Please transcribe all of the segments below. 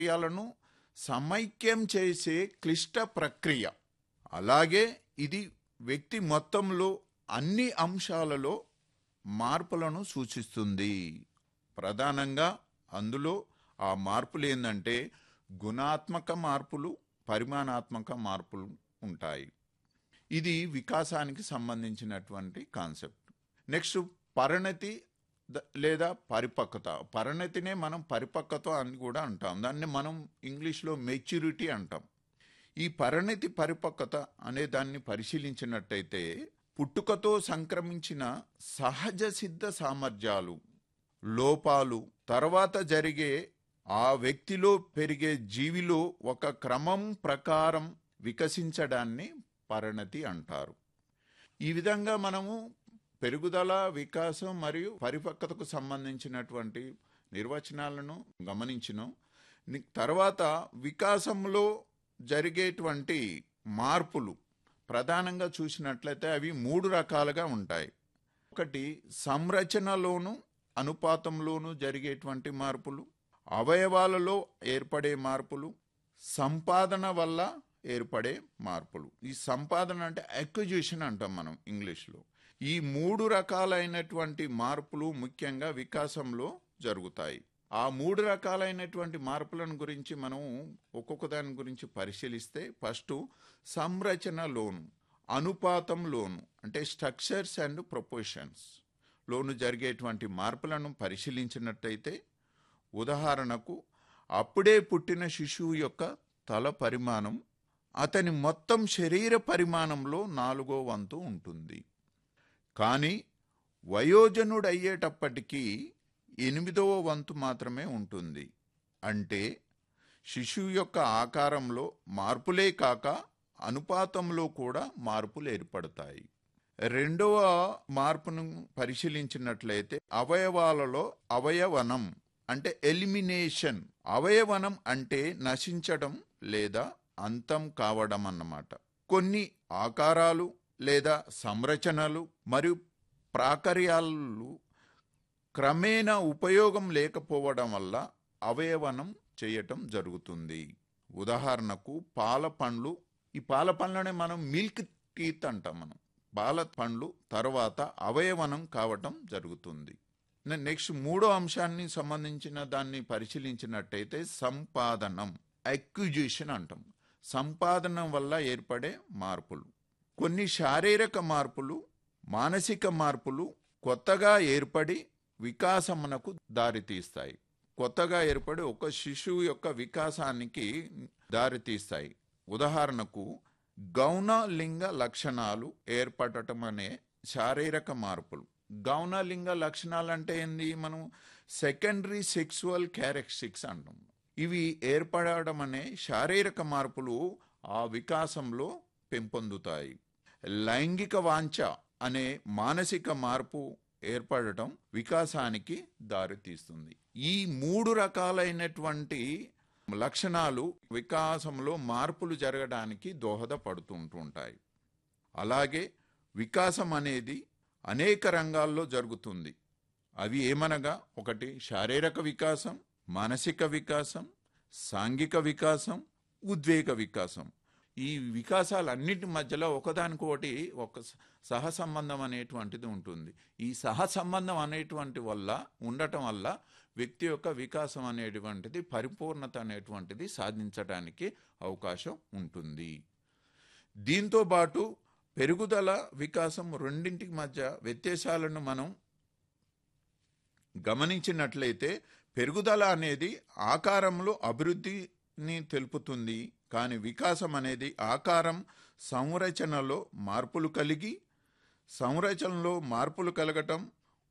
క్రియాలను సమైక్యం చేసే క్లిష్ట ప్రక్రియ అలాగే ఇది వ్యక్తి మొత్తంలో అన్ని అంశాలలో మార్పులను సూచిస్తుంది ప్రధానంగా అందులో ఆ మార్పులు ఏంటంటే గుణాత్మక మార్పులు పరిమాణాత్మక మార్పులు ఉంటాయి ఇది వికాసానికి సంబంధించినటువంటి కాన్సెప్ట్ నెక్స్ట్ పరిణతి ద- లేదా పరిపక్వత పరిణతినే మనం పరిపక్వత అని కూడా అంటాం దాన్ని మనం ఇంగ్లీష్లో మెచ్యూరిటీ అంటాం ఈ పరిణతి పరిపక్వత అనే దాన్ని పరిశీలించినట్టయితే పుట్టుకతో సంక్రమించిన సహజ సిద్ధ సామర్థ్యాలు లోపాలు తర్వాత జరిగే ఆ వ్యక్తిలో పెరిగే జీవిలో ఒక క్రమం ప్రకారం వికసించడాన్ని పరిణతి అంటారు ఈ విధంగా మనము పెరుగుదల వికాసం మరియు పరిపక్వతకు సంబంధించినటువంటి నిర్వచనాలను గమనించినాం ని- తర్వాత వికాసంలో జరిగేటువంటి మార్పులు ప్రధానంగా చూసినట్లయితే అవి మూడు రకాలుగా ఉంటాయి ఒకటి సంరచనలోను అనుపాతంలోను జరిగేటువంటి మార్పులు అవయవాలలో ఏర్పడే మార్పులు సంపాదన వల్ల ఏర్పడే మార్పులు ఈ సంపాదన అంటే అక్విజిషన్ అంటాం మనం ఇంగ్లీష్లో ఈ మూడు రకాలైనటువంటి మార్పులు ముఖ్యంగా వికాసంలో జరుగుతాయి ఆ మూడు రకాలైనటువంటి మార్పులను గురించి మనం ఒక్కొక్క దాని గురించి పరిశీలిస్తే ఫస్ట్ సంరచనలోను అనుపాతంలోను అంటే స్ట్రక్చర్స్ అండ్ ప్రొపోర్షన్స్ లోను జరిగేటువంటి మార్పులను పరిశీలించినట్టయితే ఉదాహరణకు అప్పుడే పుట్టిన శిశువు యొక్క తల పరిమాణం అతని మొత్తం శరీర పరిమాణంలో నాలుగో వంతు ఉంటుంది కానీ వయోజనుడయ్యేటప్పటికీ ఎనిమిదవ వంతు మాత్రమే ఉంటుంది అంటే శిశువు యొక్క ఆకారంలో మార్పులే కాక అనుపాతంలో కూడా మార్పులు ఏర్పడతాయి రెండవ మార్పును పరిశీలించినట్లయితే అవయవాలలో అవయవనం అంటే ఎలిమినేషన్ అవయవనం అంటే నశించడం లేదా అంతం కావడం అన్నమాట కొన్ని ఆకారాలు లేదా సంరచనలు మరియు ప్రాకర్యాలు క్రమేణా ఉపయోగం లేకపోవడం వల్ల అవయవనం చేయటం జరుగుతుంది ఉదాహరణకు పాల పండ్లు ఈ పాల పండ్లనే మనం మిల్క్ టీత్ అంటాం మనం పాల పండ్లు తర్వాత అవయవనం కావటం జరుగుతుంది నె- నెక్స్ట్ మూడో అంశాన్ని సంబంధించిన దాన్ని పరిశీలించినట్టయితే సంపాదనం అక్విజిషన్ అంటాం సంపాదనం వల్ల ఏర్పడే మార్పులు కొన్ని శారీరక మార్పులు మానసిక మార్పులు కొత్తగా ఏర్పడి వికాసమునకు దారితీస్తాయి కొత్తగా ఏర్పడి ఒక శిశువు యొక్క వికాసానికి దారితీస్తాయి ఉదాహరణకు గౌణ లింగ లక్షణాలు ఏర్పడటం అనే శారీరక మార్పులు గౌణ లింగ లక్షణాలు అంటే ఏంది మనం సెకండరీ సెక్సువల్ క్యారెక్టరిస్టిక్స్ అంటాం ఇవి ఏర్పడడం అనే శారీరక మార్పులు ఆ వికాసంలో పెంపొందుతాయి లైంగిక వాంఛ అనే మానసిక మార్పు ఏర్పడటం వికాసానికి దారితీస్తుంది ఈ మూడు రకాలైనటువంటి లక్షణాలు వికాసంలో మార్పులు జరగడానికి దోహదపడుతుంటూ ఉంటాయి అలాగే వికాసం అనేది అనేక రంగాల్లో జరుగుతుంది అవి ఏమనగా ఒకటి శారీరక వికాసం మానసిక వికాసం సాంఘిక వికాసం ఉద్వేగ వికాసం ఈ వికాసాలన్నిటి మధ్యలో ఒకదానికొకటి ఒక స- సహసంబంధం అనేటువంటిది ఉంటుంది ఈ సహసంబంధం అనేటువంటి వల్ల ఉండటం వల్ల వ్యక్తి యొక్క వికాసం అనేటువంటిది పరిపూర్ణత అనేటువంటిది సాధించడానికి అవకాశం ఉంటుంది దీంతో పాటు పెరుగుదల వికాసం రెండింటికి మధ్య వ్యత్యాసాలను మనం గమనించినట్లయితే పెరుగుదల అనేది ఆకారంలో అభివృద్ధిని తెలుపుతుంది కానీ వికాసం అనేది ఆకారం సంరచనలో మార్పులు కలిగి సంరచనలో మార్పులు కలగటం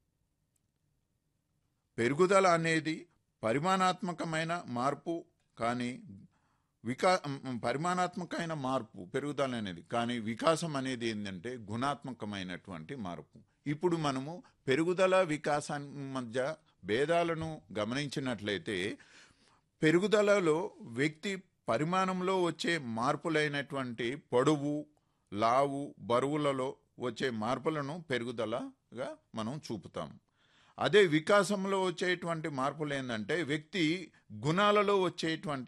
పెరుగుదల అనేది పరిమాణాత్మకమైన మార్పు కానీ వికా మ్, పరిమాణాత్మకమైన మార్పు పెరుగుదల అనేది కానీ వికాసం అనేది ఏంటంటే గుణాత్మకమైనటువంటి మార్పు ఇప్పుడు మనము పెరుగుదల వికాసం మధ్య భేదాలను గమనించినట్లయితే పెరుగుదలలో వ్యక్తి పరిమాణంలో వచ్చే మార్పులైనటువంటి పొడవు లావు బరువులలో వచ్చే మార్పులను పెరుగుదలగా మనం చూపుతాం అదే వికాసంలో వచ్చేటువంటి మార్పులు ఏంటంటే వ్యక్తి గుణాలలో వచ్చేటువంటి